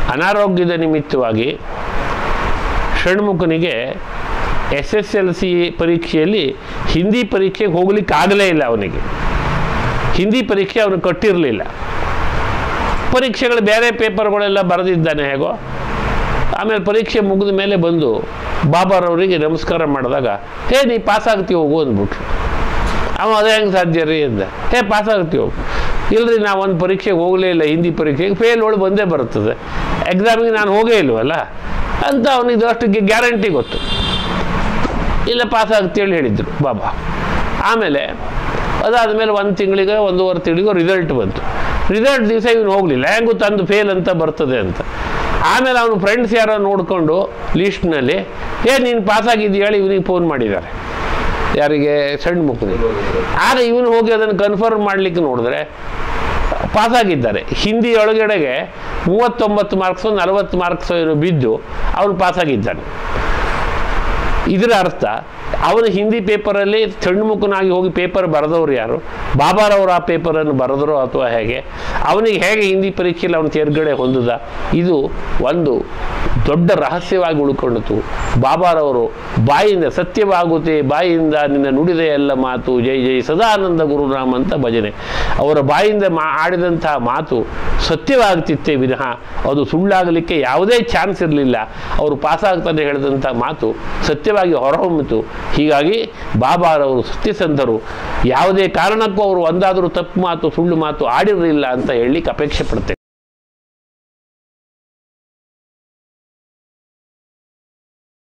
ಅನಾರೋಗ್ಯದ ನಿಮಿತ್ತವಾಗಿ ಷಣ್ಮುಖನಿಗೆ ಎಸ್ ಎಸ್ ಎಲ್ ಸಿ ಪರೀಕ್ಷೆಯಲ್ಲಿ ಹಿಂದಿ ಪರೀಕ್ಷೆಗೆ ಹೋಗ್ಲಿಕ್ಕೆ ಆಗಲೇ ಇಲ್ಲ ಅವನಿಗೆ ಹಿಂದಿ ಪರೀಕ್ಷೆ ಅವನು ಕಟ್ಟಿರಲಿಲ್ಲ ಪರೀಕ್ಷೆಗಳು ಬೇರೆ ಪೇಪರ್ಗಳೆಲ್ಲ ಬರೆದಿದ್ದಾನೆ ಹೇಗೋ ಆಮೇಲೆ ಪರೀಕ್ಷೆ ಮುಗಿದ ಮೇಲೆ ಬಂದು ಬಾಬಾರವರಿಗೆ ನಮಸ್ಕಾರ ಮಾಡಿದಾಗ ಹೇ ನೀ ಪಾಸ್ ಆಗ್ತೀವಿ ಹೋಗು ಅಂದ್ಬಿಟ್ರು ಅವ ಅದೇ ಹೆಂಗೆ ಸಾಧ್ಯ ರೀ ಅಂದ ಹೇ ಪಾಸ್ ಆಗ್ತೀವಿ ಹೋಗು ಇಲ್ರಿ ನಾವು ಒಂದು ಪರೀಕ್ಷೆಗೆ ಹೋಗಲೇ ಇಲ್ಲ ಹಿಂದಿ ಪರೀಕ್ಷೆಗೆ ಫೇಲ್ ಒಳಗೆ ಬಂದೇ ಬರ್ತದೆ ಎಕ್ಸಾಮಿಗೆ ನಾನು ಹೋಗೇ ಇಲ್ವಲ್ಲ ಅಂತ ಅವನಿಗೆ ಅಷ್ಟು ಗ್ಯಾರಂಟಿ ಗೊತ್ತು ಇಲ್ಲ ಪಾಸ್ ಆಗ್ತೇಳಿ ಹೇಳಿದ್ರು ಬಾಬಾ ಆಮೇಲೆ ಅದಾದಮೇಲೆ ಒಂದು ತಿಂಗಳಿಗೆ ಒಂದೂವರೆ ತಿಂಗಳಿಗೋ ರಿಸಲ್ಟ್ ಬಂತು ರಿಸಲ್ಟ್ ದಿವಸ ಇವನು ಹೋಗಲಿಲ್ಲ ಹೆಂಗೂ ತಂದು ಫೇಲ್ ಅಂತ ಬರ್ತದೆ ಅಂತ ಆಮೇಲೆ ಅವನು ಫ್ರೆಂಡ್ಸ್ ಯಾರೋ ನೋಡಿಕೊಂಡು ಲೀಸ್ಟ್ನಲ್ಲಿ ಏ ನೀನು ಪಾಸ್ ಆಗಿದ್ದು ಹೇಳಿ ಇವನಿಗೆ ಫೋನ್ ಮಾಡಿದ್ದಾರೆ ಯಾರಿಗೆ ಸಣ್ಣ ಮುಖದಲ್ಲಿ ಆಗ ಇವನು ಹೋಗಿ ಅದನ್ನು ಕನ್ಫರ್ಮ್ ಮಾಡಲಿಕ್ಕೆ ನೋಡಿದ್ರೆ ಪಾಸ್ ಆಗಿದ್ದಾರೆ ಹಿಂದಿ ಒಳಗಡೆಗೆ ಮೂವತ್ತೊಂಬತ್ತು ಮಾರ್ಕ್ಸು ನಲವತ್ತು ಮಾರ್ಕ್ಸು ಏನೋ ಬಿದ್ದು ಅವನು ಪಾಸ್ ಆಗಿದ್ದಾನೆ ಇದರ ಅರ್ಥ ಅವನು ಹಿಂದಿ ಪೇಪರಲ್ಲಿ ಸಣ್ಣಮುಖನಾಗಿ ಹೋಗಿ ಪೇಪರ್ ಬರೆದವರು ಯಾರು ಬಾಬಾರವರು ಆ ಪೇಪರನ್ನು ಬರೆದರೋ ಅಥವಾ ಹೇಗೆ ಅವನಿಗೆ ಹೇಗೆ ಹಿಂದಿ ಪರೀಕ್ಷೆಯಲ್ಲಿ ಅವನು ತೇರ್ಗಡೆ ಹೊಂದಿದ ಇದು ಒಂದು ದೊಡ್ಡ ರಹಸ್ಯವಾಗಿ ಉಳ್ಕೊಂಡಿತು ಬಾಬಾರವರು ಬಾಯಿಂದ ಸತ್ಯವಾಗುತ್ತೆ ಬಾಯಿಂದ ನಿನ್ನ ನುಡಿದ ಎಲ್ಲ ಮಾತು ಜೈ ಜೈ ಸದಾನಂದ ಗುರುರಾಮ್ ಅಂತ ಭಜನೆ ಅವರ ಬಾಯಿಂದ ಮಾ ಆಡಿದಂತಹ ಮಾತು ಸತ್ಯವಾಗ್ತಿತ್ತೆ ವಿನಃ ಅದು ಸುಳ್ಳಾಗಲಿಕ್ಕೆ ಯಾವುದೇ ಚಾನ್ಸ್ ಇರಲಿಲ್ಲ ಅವರು ಪಾಸಾಗ್ತಾನೆ ಹೇಳಿದಂಥ ಮಾತು ಸತ್ಯವಾಗಿ ಹೊರಹೊಮ್ಮಿತು ಹೀಗಾಗಿ ಬಾಬಾರವರು ಸತ್ಯಸಂಧರು ಯಾವುದೇ ಕಾರಣಕ್ಕೂ ಅವರು ಒಂದಾದರೂ ತಪ್ಪು ಮಾತು ಸುಳ್ಳು ಮಾತು ಆಡಿರಲಿಲ್ಲ ಅಂತ ಹೇಳಲಿಕ್ಕೆ ಅಪೇಕ್ಷೆ ಪಡ್ತೇನೆ